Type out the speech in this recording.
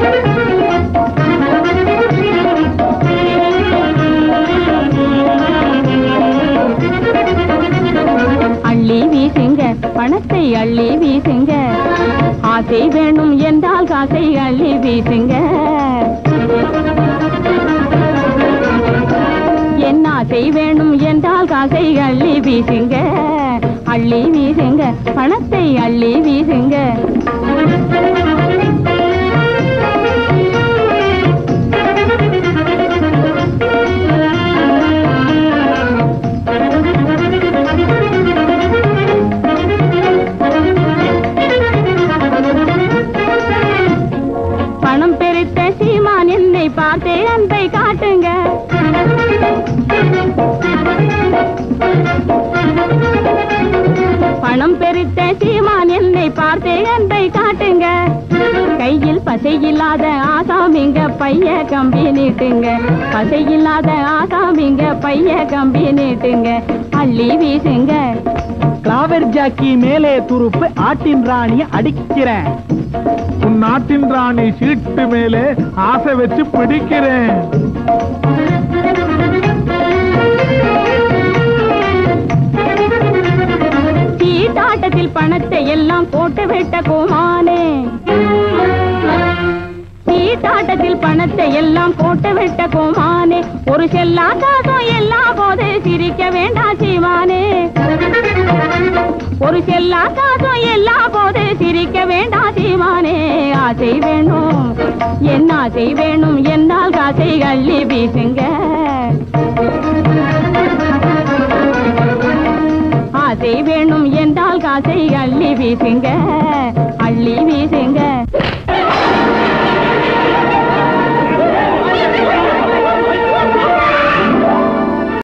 அள்ளி வீசுங்க பணத்தை அள்ளி வீசுங்க ஆசை வேணும் என்றால் காசை அள்ளி வீசுங்க என் ஆசை வேணும் என்றால் காசை அள்ளி வீசுங்க அள்ளி வீசுங்க பணத்தை அள்ளி வீசுங்க பணம் பெருத்த சீமான் என்னை பார்த்தே அன்பை காட்டுங்க பணம் பெருத்த சீமான் என்னை பார்த்தே அன்பை காட்டுங்க கையில் பசை இல்லாத ஆசாமிங்க பைய கம்பி நீட்டுங்க பசை இல்லாத ஆசாமிங்க பைய கம்பி நீட்டுங்க அள்ளி வீசுங்க கிளாவர் ஜாக்கி மேலே துருப்பு ஆட்டின் ராணிய அடிக்கிறேன் உன் நாட்டின் ராணி சீட்டு மேலே ஆசை வச்சு பிடிக்கிறேன் சீட்டாட்டத்தில் பணத்தை எல்லாம் போட்டு விட்ட கோமானே சீட்டாட்டத்தில் பணத்தை எல்லாம் போட்டு விட்ட கோமானே ஒரு செல்லா காசம் எல்லா போது சிரிக்க வேண்டாம் சீமானே ஒரு செல்லா காசம் எல்லா போது சிரிக்க வேண்டாம் சீமானே ஆசை வேணும் என்ன ஆசை வேணும் என்னால் காசை அள்ளி வீசுங்க ஆசை வேணும் என்றால் காசை அள்ளி வீசுங்க அள்ளி வீசுங்க